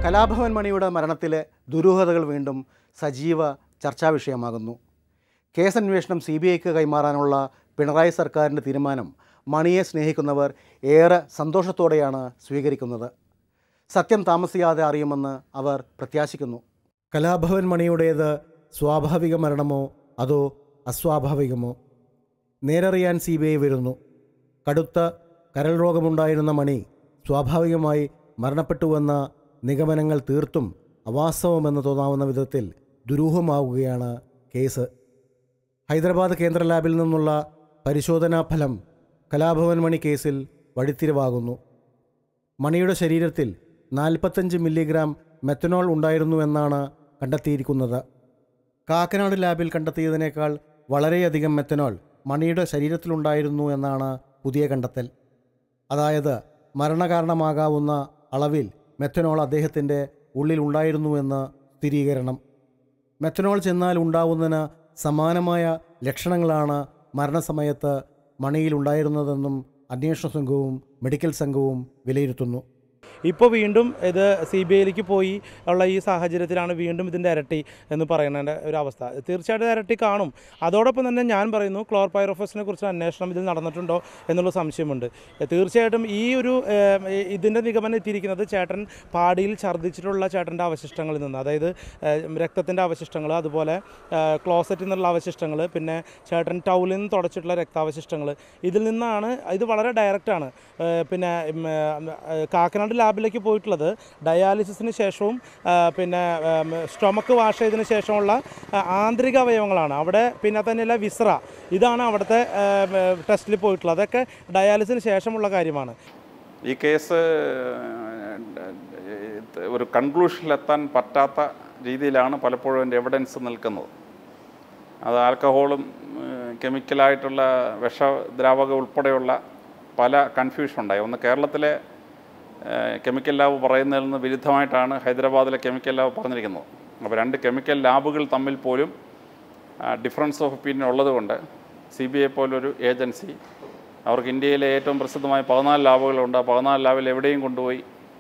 കലാഭവൻ മണിയുടെ മരണത്തിലെ ദുരൂഹതകൾ വീണ്ടും സജീവ ചർച്ചാ വിഷയമാകുന്നു കേസന്വേഷണം സി ബി ഐക്ക് കൈമാറാനുള്ള പിണറായി സർക്കാരിൻ്റെ തീരുമാനം മണിയെ സ്നേഹിക്കുന്നവർ ഏറെ സന്തോഷത്തോടെയാണ് സ്വീകരിക്കുന്നത് സത്യം താമസിയാതെ അറിയുമെന്ന് അവർ പ്രത്യാശിക്കുന്നു കലാഭവൻ മണിയുടേത് സ്വാഭാവിക മരണമോ അതോ അസ്വാഭാവികമോ നേരറിയാൻ സി ബി ഐ വരുന്നു കടുത്ത കരൾ രോഗമുണ്ടായിരുന്ന മണി സ്വാഭാവികമായി മരണപ്പെട്ടുവെന്ന നിഗമനങ്ങൾ തീർത്തും അവാസ്തവമെന്ന് തോന്നാവുന്ന വിധത്തിൽ ദുരൂഹമാവുകയാണ് കേസ് ഹൈദരാബാദ് കേന്ദ്ര ലാബിൽ നിന്നുള്ള പരിശോധനാ ഫലം കലാഭവൻ മണി കേസിൽ വഴിത്തിരിവാകുന്നു മണിയുടെ ശരീരത്തിൽ നാൽപ്പത്തഞ്ച് മില്ലിഗ്രാം മെത്തനോൾ ഉണ്ടായിരുന്നുവെന്നാണ് കണ്ടെത്തിയിരിക്കുന്നത് കാക്കനാട് ലാബിൽ കണ്ടെത്തിയതിനേക്കാൾ വളരെയധികം മെത്തനോൾ മണിയുടെ ശരീരത്തിലുണ്ടായിരുന്നു എന്നാണ് പുതിയ കണ്ടെത്തൽ അതായത് മരണകാരണമാകാവുന്ന അളവിൽ മെത്തനോൾ അദ്ദേഹത്തിൻ്റെ ഉള്ളിലുണ്ടായിരുന്നുവെന്ന് സ്ഥിരീകരണം മെത്തനോൾ ചെന്നാൽ ഉണ്ടാവുന്നതിന് സമാനമായ ലക്ഷണങ്ങളാണ് മരണസമയത്ത് മണിയിലുണ്ടായിരുന്നതെന്നും അന്വേഷണ സംഘവും മെഡിക്കൽ സംഘവും വിലയിരുത്തുന്നു ഇപ്പോൾ വീണ്ടും ഇത് സി ബി ഐയിലേക്ക് പോയി ഉള്ള ഈ സാഹചര്യത്തിലാണ് വീണ്ടും ഇതിൻ്റെ ഇരട്ടി എന്ന് പറയുന്നതിൻ്റെ ഒരു അവസ്ഥ തീർച്ചയായിട്ടും ഇരട്ടി കാണും അതോടൊപ്പം തന്നെ ഞാൻ പറയുന്നു ക്ലോർ പൈറോഫസിനെ കുറിച്ച് അന്വേഷണം ഇതിൽ നടന്നിട്ടുണ്ടോ എന്നുള്ള സംശയമുണ്ട് തീർച്ചയായിട്ടും ഈ ഒരു ഏഹ്, ഇതിൻ്റെ നിഗമനം എത്തിയിരിക്കുന്നത് ചേട്ടൻ പാടിയിൽ ഛർദ്ദിച്ചിട്ടുള്ള ചേട്ടൻ്റെ അവശിഷ്ടങ്ങളിൽ നിന്ന് അതായത് രക്തത്തിൻ്റെ അവശിഷ്ടങ്ങൾ അതുപോലെ ഏഹ്, ക്ലോസറ്റിൽ നിന്നുള്ള അവശിഷ്ടങ്ങൾ പിന്നെ ചേട്ടൻ ടൗലിൽ നിന്ന് തുടച്ചിട്ടുള്ള രക്താവശിഷ്ടങ്ങൾ ഇതിൽ നിന്നാണ് ഇത് വളരെ ഡയറക്റ്റാണ് പിന്നെ ഉം, ഏഹ്, കാക്കനാട് ലാബിലേക്ക് പോയിട്ടുള്ളത് ഡയാലിസിസിന് ശേഷവും ആ, പിന്നെ സ്റ്റൊമക്ക് വാഷ് ചെയ്തതിന് ശേഷമുള്ള ആ, ആന്തരിക അവയവങ്ങളാണ് അവിടെ പിന്നെ തന്നെയല്ല വിസ്ര ഇതാണ് അവിടുത്തെ ടെസ്റ്റിൽ പോയിട്ടുള്ളത് അതൊക്കെ ഡയാലിസിന് ശേഷമുള്ള കാര്യമാണ് ഈ കേസ് ഒരു കൺക്ലൂഷനിലെത്താൻ പറ്റാത്ത രീതിയിലാണ് പലപ്പോഴും അതിൻ്റെ എവിഡൻസ് നിൽക്കുന്നത് അത് ആൽക്കഹോളും ഏഹ്, കെമിക്കലായിട്ടുള്ള വിഷദ്രാവകം ഉൾപ്പെടെയുള്ള പല കൺഫ്യൂഷൻ ഉണ്ടായി ഒന്ന് കേരളത്തിലെ ഏഹ്, കെമിക്കൽ ലാബ് പറയുന്നതിൽ നിന്ന് വിരുദ്ധമായിട്ടാണ് ഹൈദരാബാദിലെ കെമിക്കൽ ലാബ് പറഞ്ഞിരിക്കുന്നത് അപ്പോൾ രണ്ട് കെമിക്കൽ ലാബുകൾ തമ്മിൽ പോലും ഡിഫറൻസ് ഓഫ് ഒപ്പീനിയൻ ഉള്ളതുകൊണ്ട് സി ബി ഐ പോലൊരു ഏജൻസി അവർക്ക് ഇന്ത്യയിലെ ഏറ്റവും പ്രസിദ്ധമായ പതിനാല് ലാബുകളുണ്ട് ആ പതിനാല് ലാബിൽ എവിടെയും കൊണ്ടുപോയി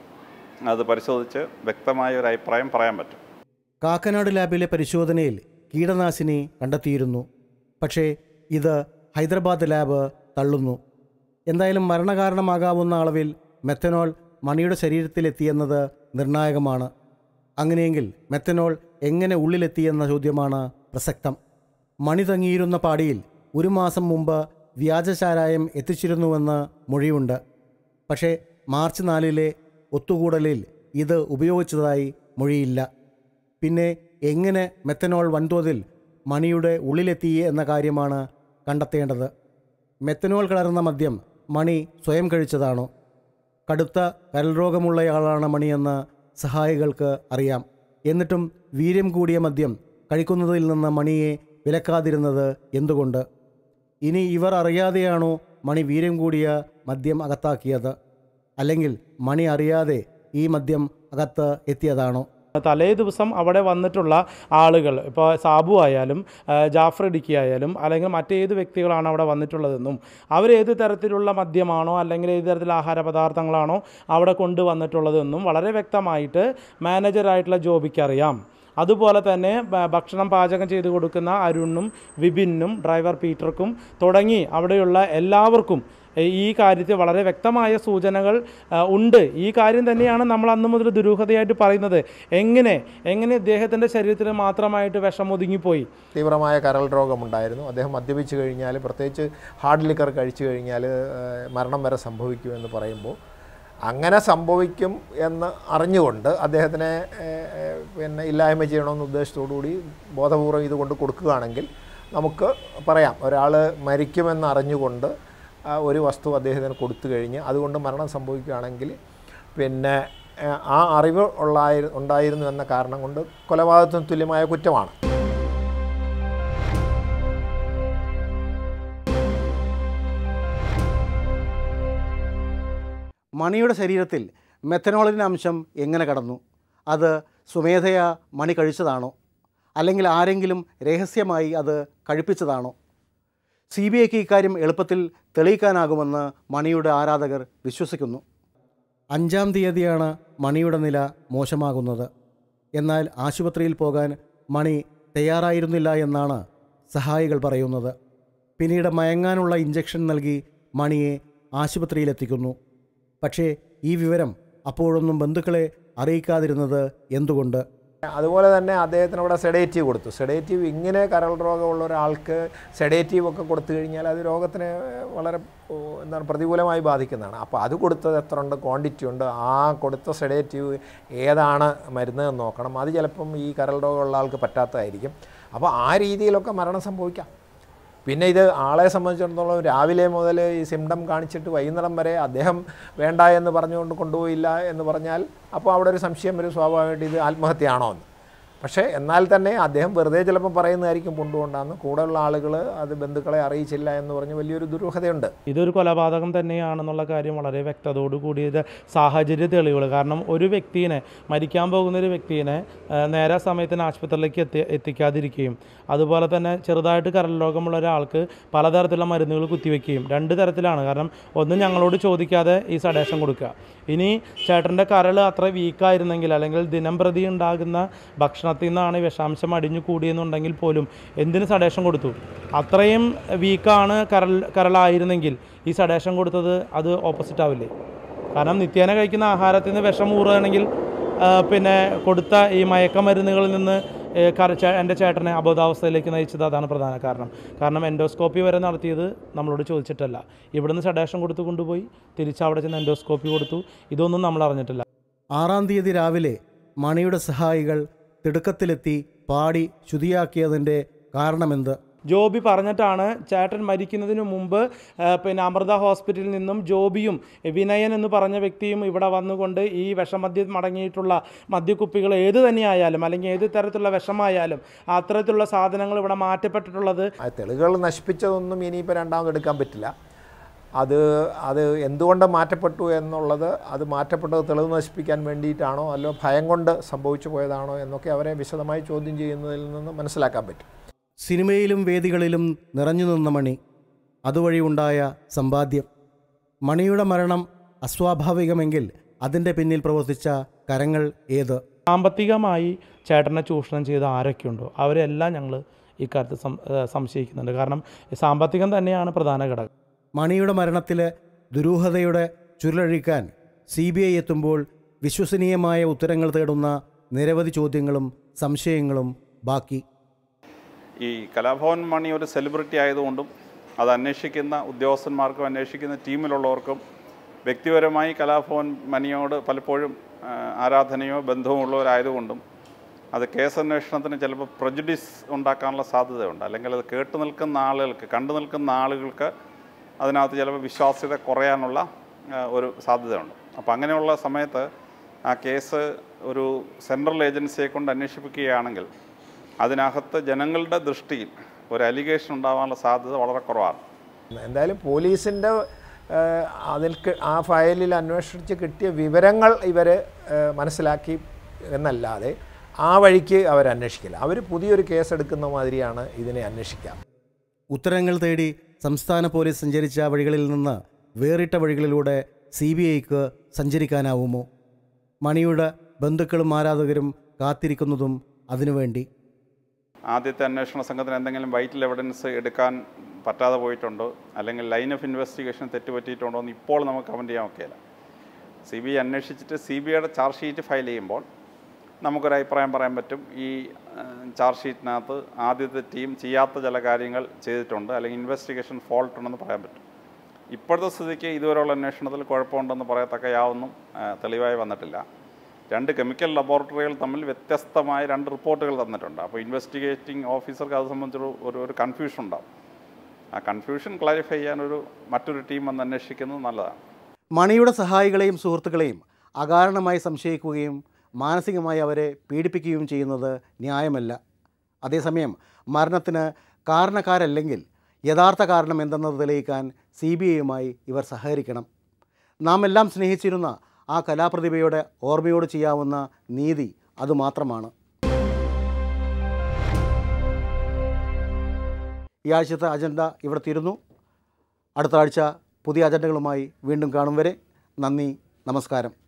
അത് പരിശോധിച്ച് വ്യക്തമായ ഒരു അഭിപ്രായം പറയാൻ പറ്റും കാക്കനാട് ലാബിലെ പരിശോധനയിൽ കീടനാശിനി കണ്ടെത്തിയിരുന്നു പക്ഷേ ഇത് ഹൈദരാബാദ് ലാബ് തള്ളുന്നു എന്തായാലും മരണകാരണമാകാവുന്ന അളവിൽ മെത്തനോൾ മണിയുടെ ശരീരത്തിലെത്തിയെന്നത് നിർണായകമാണ് അങ്ങനെയെങ്കിൽ മെത്തനോൾ എങ്ങനെ ഉള്ളിലെത്തിയെന്ന ചോദ്യമാണ് പ്രസക്തം മണി തങ്ങിയിരുന്ന പാടിയിൽ ഒരു മാസം മുമ്പ് വ്യാജചാരായം എത്തിച്ചിരുന്നുവെന്ന് മൊഴിയുണ്ട് പക്ഷേ മാർച്ച് നാലിലെ ഒത്തുകൂടലിൽ ഇത് ഉപയോഗിച്ചതായി മൊഴിയില്ല പിന്നെ എങ്ങനെ മെത്തനോൾ വൻതോതിൽ മണിയുടെ ഉള്ളിലെത്തി എന്ന കാര്യമാണ് കണ്ടെത്തേണ്ടത് മെത്തനോൾ കലർന്ന മദ്യം മണി സ്വയം കഴിച്ചതാണോ കടുത്ത കരൽരോഗമുള്ളയാളാണ് മണിയെന്ന് സഹായികൾക്ക് അറിയാം എന്നിട്ടും വീര്യം കൂടിയ മദ്യം കഴിക്കുന്നതിൽ നിന്ന് മണിയെ വിലക്കാതിരുന്നത് എന്തുകൊണ്ട് ഇനി ഇവർ അറിയാതെയാണോ മണി വീര്യം കൂടിയ മദ്യം അകത്താക്കിയത് അല്ലെങ്കിൽ മണി അറിയാതെ ഈ മദ്യം അകത്ത് എത്തിയതാണോ തലേ ദിവസം അവിടെ വന്നിട്ടുള്ള ആളുകൾ ഇപ്പോൾ സാബു ആയാലും ആ, ജാഫർ ഇടുക്കി ആയാലും അല്ലെങ്കിൽ മറ്റേത് വ്യക്തികളാണ് അവിടെ വന്നിട്ടുള്ളതെന്നും അവരേത് തരത്തിലുള്ള മദ്യമാണോ അല്ലെങ്കിൽ ഏത് തരത്തിലുള്ള ആഹാര പദാർത്ഥങ്ങളാണോ അവിടെ കൊണ്ടുവന്നിട്ടുള്ളതെന്നും വളരെ വ്യക്തമായിട്ട് മാനേജറായിട്ടുള്ള ജോബിക്ക് അറിയാം അതുപോലെ തന്നെ ഭ- ഭക്ഷണം പാചകം ചെയ്ത് കൊടുക്കുന്ന അരുണും വിപിനും ഡ്രൈവർ പീറ്റർക്കും തുടങ്ങി അവിടെയുള്ള എല്ലാവർക്കും എ, ഈ കാര്യത്തിൽ വളരെ വ്യക്തമായ സൂചനകൾ ആ, ഉണ്ട് ഈ കാര്യം തന്നെയാണ് നമ്മൾ അന്ന് മുതൽ ദുരൂഹതയായിട്ട് പറയുന്നത് എങ്ങനെ എങ്ങനെ ഇദ്ദേഹത്തിൻ്റെ ശരീരത്തിൽ മാത്രമായിട്ട് വിഷം ഒതുങ്ങിപ്പോയി തീവ്രമായ കരൾ രോഗമുണ്ടായിരുന്നു അദ്ദേഹം മദ്യപിച്ച് കഴിഞ്ഞാൽ പ്രത്യേകിച്ച് ഹാർഡ് ലിക്കർ കഴിച്ചു കഴിഞ്ഞാൽ ഏഹ്, മരണം വരെ സംഭവിക്കുമെന്ന് പറയുമ്പോൾ അങ്ങനെ സംഭവിക്കും എന്ന് അറിഞ്ഞുകൊണ്ട് അദ്ദേഹത്തിനെ ഏഹ്, ഏഹ്, പിന്നെ ഇല്ലായ്മ ചെയ്യണമെന്ന ഉദ്ദേശത്തോടു കൂടി ബോധപൂർവ്വം ഇത് കൊണ്ട് കൊടുക്കുകയാണെങ്കിൽ നമുക്ക് പറയാം ഒരാൾ മരിക്കുമെന്ന് അറിഞ്ഞുകൊണ്ട് ആ ഒരു വസ്തു അദ്ദേഹത്തിന് കൊടുത്തു കഴിഞ്ഞ് അതുകൊണ്ട് മരണം സംഭവിക്കുകയാണെങ്കിൽ പിന്നെ ഏഹ്, ആ അറിവ് ഉള്ളായി ഉണ്ടായിരുന്നു എന്ന കാരണം കൊണ്ട് കൊലപാതകത്തിന് തുല്യമായ കുറ്റമാണ് മണിയുടെ ശരീരത്തിൽ മെത്തനോളിൻ്റെ അംശം എങ്ങനെ കടന്നു അത് സ്വമേധയാ മണി കഴിച്ചതാണോ അല്ലെങ്കിൽ ആരെങ്കിലും രഹസ്യമായി അത് കഴിപ്പിച്ചതാണോ സി ബി ഐക്ക് ഇക്കാര്യം എളുപ്പത്തിൽ തെളിയിക്കാനാകുമെന്ന് മണിയുടെ ആരാധകർ വിശ്വസിക്കുന്നു അഞ്ചാം തീയതിയാണ് മണിയുടെ നില മോശമാകുന്നത് എന്നാൽ ആശുപത്രിയിൽ പോകാൻ മണി തയ്യാറായിരുന്നില്ല എന്നാണ് സഹായികൾ പറയുന്നത് പിന്നീട് മയങ്ങാനുള്ള ഇഞ്ചക്ഷൻ നൽകി മണിയെ ആശുപത്രിയിലെത്തിക്കുന്നു പക്ഷേ ഈ വിവരം അപ്പോഴൊന്നും ബന്ധുക്കളെ അറിയിക്കാതിരുന്നത് എന്തുകൊണ്ട് അതുപോലെ തന്നെ അദ്ദേഹത്തിന് ഇവിടെ സെഡേറ്റീവ് കൊടുത്തു സെഡേറ്റീവ് ഇങ്ങനെ കരൾ രോഗമുള്ള ഒരാൾക്ക് സെഡേറ്റീവ് ഒക്കെ കൊടുത്തു കഴിഞ്ഞാൽ അത് രോഗത്തിന് വളരെ ഓ, എന്താണ് പ്രതികൂലമായി ബാധിക്കുന്നതാണ് അപ്പോൾ അത് കൊടുത്തത് എത്ര ഉണ്ട് ക്വാണ്ടിറ്റി ഉണ്ട് ആ കൊടുത്ത സെഡേറ്റീവ് ഏതാണ് മരുന്ന് എന്ന് നോക്കണം അത് ചിലപ്പം ഈ കരൾ രോഗമുള്ള ആൾക്ക് പറ്റാത്തതായിരിക്കും അപ്പോൾ ആ രീതിയിലൊക്കെ മരണം സംഭവിക്കാം പിന്നെ ഇത് ആളെ സംബന്ധിച്ചിടത്തോളം രാവിലെ മുതൽ ഈ സിംറ്റം കാണിച്ചിട്ട് വൈകുന്നേരം വരെ അദ്ദേഹം വേണ്ട എന്ന് പറഞ്ഞുകൊണ്ട് കൊണ്ടുപോയില്ല എന്ന് പറഞ്ഞാൽ അപ്പോൾ അവിടെ ഒരു സംശയം വരും സ്വാഭാവികമായിട്ട് ഇത് ആത്മഹത്യയാണോ എന്ന് പക്ഷേ എന്നാൽ തന്നെ അദ്ദേഹം വെറുതെ ചിലപ്പോൾ പറയുന്നതായിരിക്കും കൊണ്ടുകൊണ്ടാന്ന് കൂടെയുള്ള ആളുകൾ അത് ബന്ധുക്കളെ അറിയിച്ചില്ല എന്ന് പറഞ്ഞ് വലിയൊരു ദുരൂഹതയുണ്ട് ഇതൊരു കൊലപാതകം തന്നെയാണെന്നുള്ള കാര്യം വളരെ വ്യക്തതയോട് കൂടിയത് സാഹചര്യ തെളിവുകൾ കാരണം ഒരു വ്യക്തിനെ മരിക്കാൻ പോകുന്ന ഒരു വ്യക്തിനെ ആ, നേരെ സമയത്തിന് ആശുപത്രിയിലേക്ക് എത്തി എത്തിക്കാതിരിക്കുകയും അതുപോലെ തന്നെ ചെറുതായിട്ട് കരൾ രോഗമുള്ള ഒരാൾക്ക് പലതരത്തിലുള്ള മരുന്നുകൾ കുത്തിവെക്കുകയും രണ്ട് തരത്തിലാണ് കാരണം ഒന്ന് ഞങ്ങളോട് ചോദിക്കാതെ ഈ സഡേഷൻ കൊടുക്കുക ഇനി ചേട്ടൻ്റെ കരൾ അത്ര വീക്കായിരുന്നെങ്കിൽ അല്ലെങ്കിൽ ദിനം പ്രതി ഉണ്ടാകുന്ന ഭക്ഷണത്തിൽ നിന്നാണ് ഈ വിഷാംശം അടിഞ്ഞു കൂടിയെന്നുണ്ടെങ്കിൽ പോലും എന്തിന് സഡേഷൻ കൊടുത്തു അത്രയും വീക്കാണ് കരൾ കരളായിരുന്നെങ്കിൽ ഈ സഡേഷൻ കൊടുത്തത് അത് ഓപ്പോസിറ്റ് ആവില്ലേ കാരണം നിത്യേന കഴിക്കുന്ന ആഹാരത്തിൽ നിന്ന് വിഷം ഊറുകയാണെങ്കിൽ ആ, പിന്നെ കൊടുത്ത ഈ മയക്കമരുന്നുകളിൽ നിന്ന് ഏ, കര- ചേ- എൻ്റെ ചേട്ടനെ അബോധാവസ്ഥയിലേക്ക് നയിച്ചത് അതാണ് പ്രധാന കാരണം കാരണം എൻഡോസ്കോപ്പി വരെ നടത്തിയത് നമ്മളോട് ചോദിച്ചിട്ടല്ല ഇവിടുന്ന് സഡേഷൻ കൊടുത്ത് കൊണ്ടുപോയി തിരിച്ച് അവിടെ ചെന്ന് എൻഡോസ്കോപ്പി കൊടുത്തു ഇതൊന്നും നമ്മൾ അറിഞ്ഞിട്ടില്ല ആറാം തീയതി രാവിലെ മണിയുടെ സഹായികൾ തിടുക്കത്തിലെത്തി പാടി ശുതിയാക്കിയതിൻ്റെ കാരണമെന്ത് ജോബി പറഞ്ഞിട്ടാണ് ചേട്ടൻ മരിക്കുന്നതിന് മുമ്പ് ആ, പിന്നെ അമൃത ഹോസ്പിറ്റലിൽ നിന്നും ജോബിയും വിനയൻ എന്ന് പറഞ്ഞ വ്യക്തിയും ഇവിടെ വന്നുകൊണ്ട് ഈ വിഷമദ്യം അടങ്ങിയിട്ടുള്ള മദ്യക്കുപ്പികൾ ഏത് തന്നെയായാലും അല്ലെങ്കിൽ ഏത് തരത്തിലുള്ള വിഷമായാലും അത്തരത്തിലുള്ള സാധനങ്ങൾ ഇവിടെ മാറ്റപ്പെട്ടിട്ടുള്ളത് ആ തെളിവുകൾ നശിപ്പിച്ചതൊന്നും ഇനിയിപ്പോൾ രണ്ടാമത് എടുക്കാൻ പറ്റില്ല അത് അത് എന്തുകൊണ്ട് മാറ്റപ്പെട്ടു എന്നുള്ളത് അത് മാറ്റപ്പെട്ടത് തെളിവ് നശിപ്പിക്കാൻ വേണ്ടിയിട്ടാണോ അല്ലോ ഭയം കൊണ്ട് സംഭവിച്ചു പോയതാണോ എന്നൊക്കെ അവരെ വിശദമായി ചോദ്യം ചെയ്യുന്നതിൽ നിന്ന് മനസ്സിലാക്കാൻ പറ്റും സിനിമയിലും വേദികളിലും നിറഞ്ഞു നിന്ന മണി അതുവഴി ഉണ്ടായ സമ്പാദ്യം മണിയുടെ മരണം അസ്വാഭാവികമെങ്കിൽ അതിൻ്റെ പിന്നിൽ പ്രവർത്തിച്ച കരങ്ങൾ ഏത് സാമ്പത്തികമായി ചേട്ടനെ ചൂഷണം ചെയ്ത ആരൊക്കെയുണ്ടോ അവരെല്ലാം ഞങ്ങൾ ഇക്കാര്യത്തിൽ സം ഏ, സംശയിക്കുന്നുണ്ട് കാരണം സാമ്പത്തികം തന്നെയാണ് പ്രധാന ഘടകം മണിയുടെ മരണത്തിലെ ദുരൂഹതയുടെ ചുരുളഴിക്കാൻ സി ബി ഐ എത്തുമ്പോൾ വിശ്വസനീയമായ ഉത്തരങ്ങൾ തേടുന്ന നിരവധി ചോദ്യങ്ങളും സംശയങ്ങളും ബാക്കി ഈ കലാഭവൻ മണി ഒരു സെലിബ്രിറ്റി ആയതുകൊണ്ടും അത് അന്വേഷിക്കുന്ന ഉദ്യോഗസ്ഥന്മാർക്കും അന്വേഷിക്കുന്ന ടീമിലുള്ളവർക്കും വ്യക്തിപരമായി കലാഭവൻ മണിയോട് പലപ്പോഴും ആ, ആരാധനയോ ബന്ധമോ ഉള്ളവരായതുകൊണ്ടും അത് കേസ് അന്വേഷണത്തിന് ചിലപ്പോൾ പ്രജുഡിസ് ഉണ്ടാക്കാനുള്ള സാധ്യതയുണ്ട് അല്ലെങ്കിൽ അത് കേട്ട് നിൽക്കുന്ന ആളുകൾക്ക് കണ്ടു നിൽക്കുന്ന ആളുകൾക്ക് അതിനകത്ത് ചിലപ്പോൾ വിശ്വാസ്യത കുറയാനുള്ള ആ, ഒരു സാധ്യതയുണ്ട് അപ്പോൾ അങ്ങനെയുള്ള സമയത്ത് ആ കേസ് ഒരു സെൻട്രൽ ഏജൻസിയെ കൊണ്ട് അന്വേഷിപ്പിക്കുകയാണെങ്കിൽ അതിനകത്ത് ജനങ്ങളുടെ ദൃഷ്ടിയിൽ ഒരു അലിഗേഷൻ ഉണ്ടാകാനുള്ള സാധ്യത വളരെ കുറവാണ് എന്തായാലും പോലീസിൻ്റെ അതിൽ ക- ആ ഫയലിൽ അന്വേഷിച്ച് കിട്ടിയ വിവരങ്ങൾ ഇവർ മനസ്സിലാക്കി എന്നല്ലാതെ ആ വഴിക്ക് അവർ അന്വേഷിക്കില്ല അവർ പുതിയൊരു കേസ് എടുക്കുന്ന മാതിരിയാണ് ഇതിനെ അന്വേഷിക്കുക ഉത്തരങ്ങൾ തേടി സംസ്ഥാന പോലീസ് സഞ്ചരിച്ച വഴികളിൽ നിന്ന് വേറിട്ട വഴികളിലൂടെ സി ബി ഐക്ക് സഞ്ചരിക്കാനാവുമോ മണിയുടെ ബന്ധുക്കളും ആരാധകരും കാത്തിരിക്കുന്നതും അതിനുവേണ്ടി ആദ്യത്തെ അന്വേഷണ സംഘത്തിന് എന്തെങ്കിലും വൈറ്റൽ എവിഡൻസ് എടുക്കാൻ പറ്റാതെ പോയിട്ടുണ്ടോ അല്ലെങ്കിൽ ലൈൻ ഓഫ് ഇൻവെസ്റ്റിഗേഷൻ തെറ്റുപറ്റിയിട്ടുണ്ടോ എന്ന് ഇപ്പോൾ നമുക്ക് കമൻറ്റ് ചെയ്യാൻ ഒക്കെയില്ല സി ബി ഐ അന്വേഷിച്ചിട്ട് സി ബി ഐയുടെ ചാർജ് ഷീറ്റ് ഫയൽ ചെയ്യുമ്പോൾ നമുക്കൊരു അഭിപ്രായം പറയാൻ പറ്റും ഈ ചാർജ് ഷീറ്റിനകത്ത് ആദ്യത്തെ ടീം ചെയ്യാത്ത ചില കാര്യങ്ങൾ ചെയ്തിട്ടുണ്ട് അല്ലെങ്കിൽ ഇൻവെസ്റ്റിഗേഷൻ ഫോൾട്ട് ഉണ്ടെന്ന് പറയാൻ പറ്റും ഇപ്പോഴത്തെ സ്ഥിതിക്ക് ഇതുവരെയുള്ള അന്വേഷണത്തിൽ കുഴപ്പമുണ്ടെന്ന് പറയത്തക്ക യാതൊന്നും ആ, തെളിവായി വന്നിട്ടില്ല രണ്ട് കെമിക്കൽ ലബോറട്ടറികൾ തമ്മിൽ വ്യത്യസ്തമായ രണ്ട് റിപ്പോർട്ടുകൾ തന്നിട്ടുണ്ട് അപ്പോൾ ഇൻവെസ്റ്റിഗേറ്റിംഗ് ഓഫീസർക്ക് അത് സംബന്ധിച്ചൊരു ഒരു ഒരു കൺഫ്യൂഷൻ ഉണ്ടാവും ആ കൺഫ്യൂഷൻ ക്ലാരിഫൈ ചെയ്യാൻ ഒരു മറ്റൊരു ടീം വന്ന് അന്വേഷിക്കുന്നത് നല്ലതാണ് മണിയുടെ സഹായികളെയും സുഹൃത്തുക്കളെയും അകാരണമായി സംശയിക്കുകയും മാനസികമായി അവരെ പീഡിപ്പിക്കുകയും ചെയ്യുന്നത് ന്യായമല്ല അതേസമയം മരണത്തിന് കാരണക്കാരല്ലെങ്കിൽ യഥാർത്ഥ കാരണം എന്തെന്നത് തെളിയിക്കാൻ സി ബി ഐയുമായി ഇവർ സഹകരിക്കണം നാം എല്ലാം സ്നേഹിച്ചിരുന്ന ആ കലാപ്രതിഭയുടെ ഓർമ്മയോട് ചെയ്യാവുന്ന നീതി അതുമാത്രമാണ് ഈ ആഴ്ചത്തെ അജണ്ട ഇവിടെ തീരുന്നു അടുത്ത ആഴ്ച പുതിയ അജണ്ടകളുമായി വീണ്ടും കാണും വരെ നന്ദി നമസ്കാരം